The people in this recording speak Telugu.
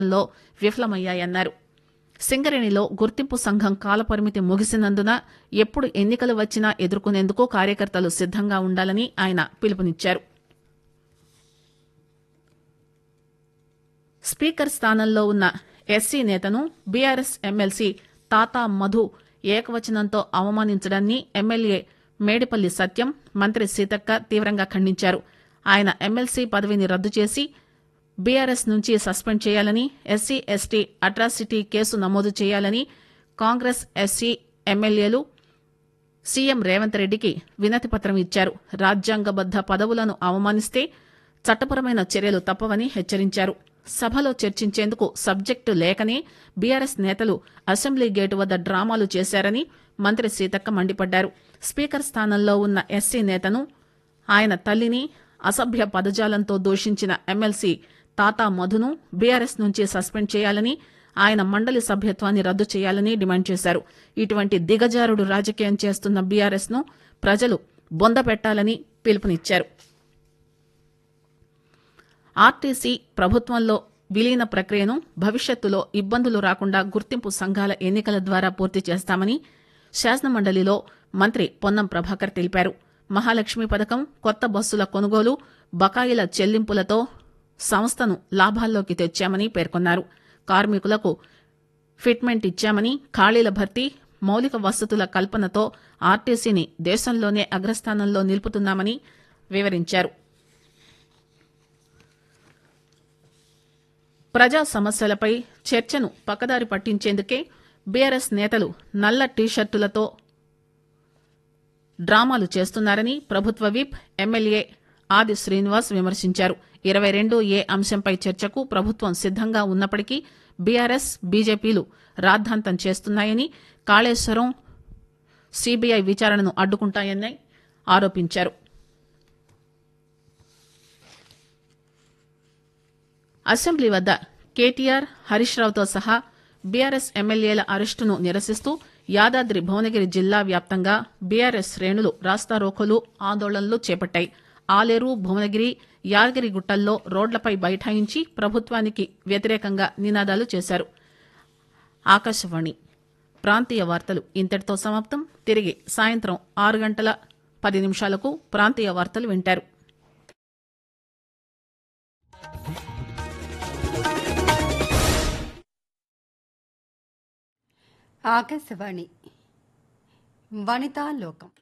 లో విఫలమయ్యాయన్నారు సింగరేణిలో గుర్తింపు సంఘం కాలపరిమితి ముగిసినందున ఎప్పుడు ఎన్నికలు వచ్చినా ఎదుర్కొనేందుకు కార్యకర్తలు సిద్దంగా ఉండాలని ఆయన పిలుపునిచ్చారు స్పీకర్ స్థానంలో ఉన్న ఎస్సీ నేతను బీఆర్ఎస్ ఎమ్మెల్సీ తాతా మధు ఏకవచనంతో అవమానించడాన్ని ఎమ్మెల్యే మేడిపల్లి సత్యం మంత్రి సీతక్క తీవ్రంగా ఖండించారు ఆయన ఎమ్మెల్సీ పదవిని రద్దు చేసి బీఆర్ఎస్ నుంచి సస్పెండ్ చేయాలని ఎస్సీ ఎస్టీ అట్రాసిటీ కేసు నమోదు చేయాలని కాంగ్రెస్ ఎస్సీ ఎమ్మెల్యేలు సీఎం రేవంత్ రెడ్డికి వినతిపత్రం ఇచ్చారు రాజ్యాంగబద్ద పదవులను అవమానిస్తే చట్టపరమైన చర్యలు తప్పవని హెచ్చరించారు సభలో చర్చించేందుకు సబ్జెక్టు లేకనే బీఆర్ఎస్ నేతలు అసెంబ్లీ గేటు వద్ద డ్రామాలు చేశారని మంత్రి సీతక్క మండిపడ్డారు స్పీకర్ స్థానంలో ఉన్న ఎస్సీ నేతను ఆయన తల్లిని అసభ్య పదజాలంతో దూషించిన ఎమ్మెల్సీ తాతా మధును బీఆర్ఎస్ నుంచి సస్పెండ్ చేయాలని ఆయన మండలి సభ్యత్వాన్ని రద్దు చేయాలని డిమాండ్ చేశారు ఇటువంటి దిగజారుడు రాజకీయం చేస్తున్న బీఆర్ఎస్ ను ప్రజలు బొందపెట్టాలని పిలుపునిచ్చారు ఆర్టీసీ ప్రభుత్వంలో విలీన ప్రక్రియను భవిష్యత్తులో ఇబ్బందులు రాకుండా గుర్తింపు సంఘాల ఎన్నికల ద్వారా పూర్తి చేస్తామని శాసనమండలిలో మంత్రి పొన్నం ప్రభాకర్ తెలిపారు మహాలక్ష్మి పథకం కొత్త బస్సుల కొనుగోలు బకాయిల చెల్లింపులతో సంస్థను లాభాల్లోకి తెచ్చామని పేర్కొన్నారు కార్మికులకు ఫిట్మెంట్ ఇచ్చామని ఖాళీల భర్తీ మౌలిక వసతుల కల్పనతో ఆర్టీసీని దేశంలోనే అగ్రస్థానంలో నిలుపుతున్నామని వివరించారు ప్రజా సమస్యలపై చర్చను పక్కదారి పట్టించేందుకే బీఆర్ఎస్ నేతలు నల్ల టీషర్టులతో డ్రామాలు చేస్తున్నారని ప్రభుత్వ విప్ ఎమ్మెల్యే ఆది శ్రీనివాస్ విమర్శించారు ఇరవై రెండు ఏ అంశంపై చర్చకు ప్రభుత్వం సిద్దంగా ఉన్నప్పటికీ బీఆర్ఎస్ బీజేపీలు రాద్ధాంతం చేస్తున్నాయని కాళేశ్వరం సీబీఐ విచారణను అడ్డుకుంటాయని ఆరోపించారు అసెంబ్లీ వద్ద కేటీఆర్ హరీష్ రావుతో సహా బీఆర్ఎస్ ఎమ్మెల్యేల అరెస్టును నిరసిస్తూ యాదాద్రి భువనగిరి జిల్లా వ్యాప్తంగా బీఆర్ఎస్ శ్రేణులు రాస్తారోకోలు ఆందోళనలు చేపట్టాయి ఆలేరు భువనగిరి యాదగిరిగుట్టల్లో రోడ్లపై బైఠాయించి ప్రభుత్వానికి వ్యతిరేకంగా నినాదాలు చేశారు ఆకాశవాణి ప్రాంతీయ వార్తలు ఇంతటితో సమాప్తం తిరిగి సాయంత్రం ఆరు గంటల పది నిమిషాలకు ప్రాంతీయ వార్తలు వింటారు ఆకాశవాణి వనితా లోకం